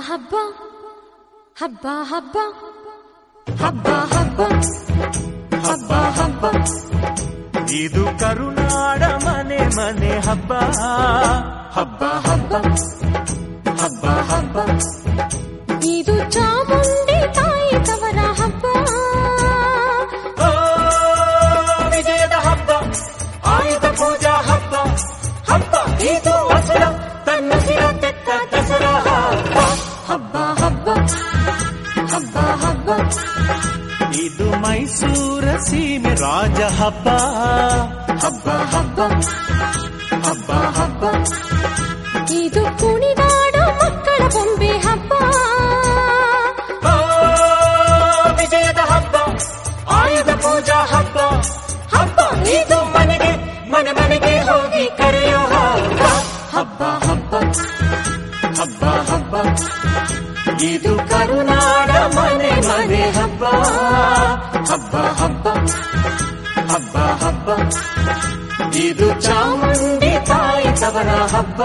ಹಬ್ಬ ಹಬ್ಬ ಹಬ್ಬ ಹಬ್ಬ ಹಬ್ಬ ಹಬ್ಬ ಹಬ್ಬ ಇದು ಕರುನಾಡ ಮನೆ ಮನೆ ಹಬ್ಬ ಹಬ್ಬ ಹಬ್ಬ ಹಬ್ಬ ಹಬ್ಬ ಇದು ಚಾಮುಂಡಿ ತಾಯಿ ತವರ ಹಬ್ಬ ಓ, ವಿಜಯದ ಹಬ್ಬ ಆಯುಧ ಪೂಜಾ ಹಬ್ಬ ಹಬ್ಬ ಇದು ಹಸುರ ತನ್ನ ಸಿರ ತೆತ್ತ ದಸರಾ ಹಬ್ಬ ಹಬ್ಬ ಹಬ್ಬ ಹಬ್ಬ ಹಬ್ಬ ಇದು ಮೈಸೂರ ಸೀಮೆ ರಾಜ ಹಬ್ಬ ಹಬ್ಬ ಹಬ್ಬ ಹಬ್ಬ ಹಬ್ಬ ಇದು ಕುಣಿದಾಡೋ ಮಕ್ಕಳ ಬೊಂಬೆ ಹಬ್ಬ ಓ, ವಿಜಯದ ಹಬ್ಬ ಆಯುಧ ಪೂಜಾ ಹಬ್ಬ ಹಬ್ಬ ಇದು ಮನೆಗೆ ಮನೆ ಮನೆಗೆ ಹೋಗಿ ಕರೆಯೋ ಹಬ್ಬ ಹಬ್ಬ ಹಬ್ಬ ಹಬ್ಬ ಹಬ್ಬ ಇದು ಕರುನಾಡ ಮನೆ ಮನೆ ಹಬ್ಬ ಹಬ್ಬ ಹಬ್ಬ ಹಬ್ಬ ಹಬ್ಬ ಇದು ಚಾಮುಂಡಿ ತಾಯಿ ತವರ ಹಬ್ಬ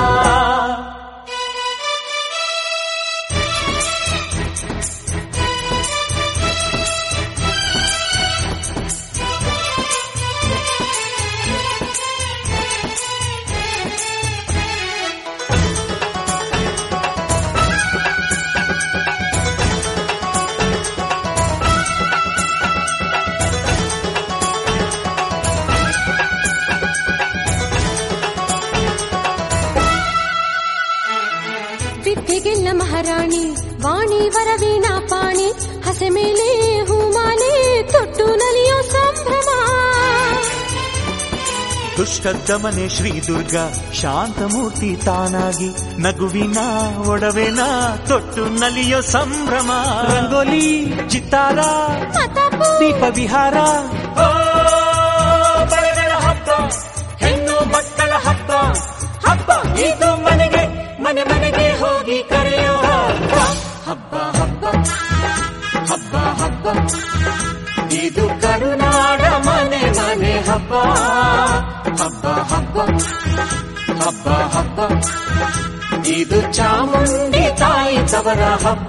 ವಿದ್ಯೆಗೆಲ್ಲ ಮಹಾರಾಣಿ ವಾಣಿ ವರವೀಣಾ ಪಾಣಿ ಹಸೆ ಮೇಲೆ ಹೂಮಾಲೆ ತೊಟ್ಟು ನಲಿಯೋ ಸಂಭ್ರಮ ದುಷ್ಟ ದಮನೆ ಶ್ರೀ ದುರ್ಗಾ ಶಾಂತಮೂರ್ತಿ ತಾನಾಗಿ ನಗುವಿನ ಒಡವೆನ ತೊಟ್ಟು ನಲಿಯೋ ಸಂಭ್ರಮ ರಂಗೋಲಿ ಚಿತ್ತಾರ ಮತಪು ದೀಪ ವಿಹಾರ ಓ, ಬಳೆಗಳ ಹಬ್ಬ ಹೆಣ್ಣು ಮಕ್ಕಳ ಹಬ್ಬ ಹಬ್ಬ ಇದು ಮನೆಗೆ ಮನೆ ಮನೆಗೆ ಹೋಗಿ ಕರೆಯೋ ಹಬ್ಬ ಹಬ್ಬ ಹಬ್ಬ ಹಬ್ಬ ಹಬ್ಬ ಇದು ಕರುನಾಡ ಮನೆ ಮನೆ ಹಬ್ಬ ಹಬ್ಬ ಹಬ್ಬ ಹಬ್ಬ ಹಬ್ಬ ಇದು ಚಾಮುಂಡಿ ತಾಯಿ ತವರ ಹಬ್ಬ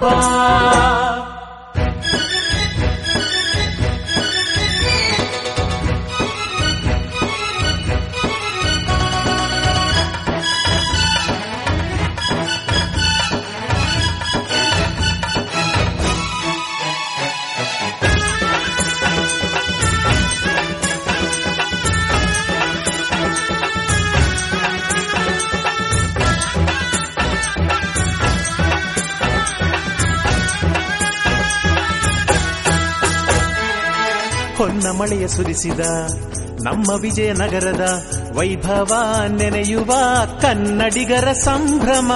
ಹೊನ್ನ ಮಳೆಯ ಸುರಿಸಿದ ನಮ್ಮ ವಿಜಯನಗರದ ವೈಭವ ನೆನೆಯುವ ಕನ್ನಡಿಗರ ಸಂಭ್ರಮ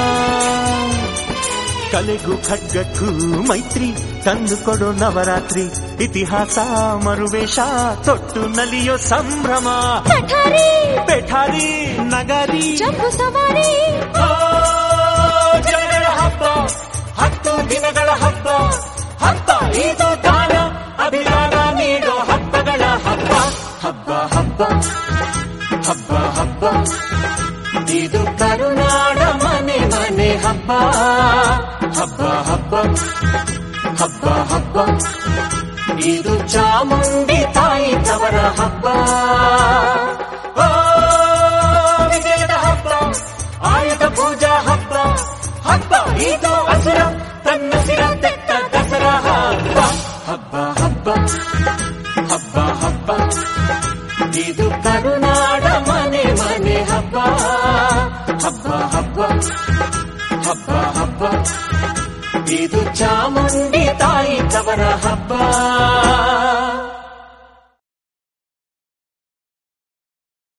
ಕಲೆಗೂ ಖಡ್ಗಕ್ಕೂ ಮೈತ್ರಿ ತಂದುಕೊಡು ನವರಾತ್ರಿ ಇತಿಹಾಸ ಮರುವೇಷ ತೊಟ್ಟು ನಲಿಯೋ ಸಂಭ್ರಮ ಪಠಾರಿ ಪೆಠಾರಿ ನಗರಿ ಜಂಬು ಸವಾರಿ ಓ, ಜನಗಳ ಹಬ್ಬ ಹತ್ತು ದಿನಗಳ ಹಬ್ಬ ಹಬ್ಬ ಇದು ದಾನ ಅಭಿದಾನ ನೀಡೋ ಹಬ್ಬಗಳ ಹಬ್ಬ ಹಬ್ಬ ಹಬ್ಬ ಹಬ್ಬ ಹಬ್ಬ ಇದು ಕರುನಾಡ ಮನೆ ಮನೆ ಹಬ್ಬ ಹಬ್ಬ ಹಬ್ಬ ಹಬ್ಬ ಹಬ್ಬ ಇದು ಚಾಮುಂಡಿ ತಾಯಿ ತವರ ಹಬ್ಬ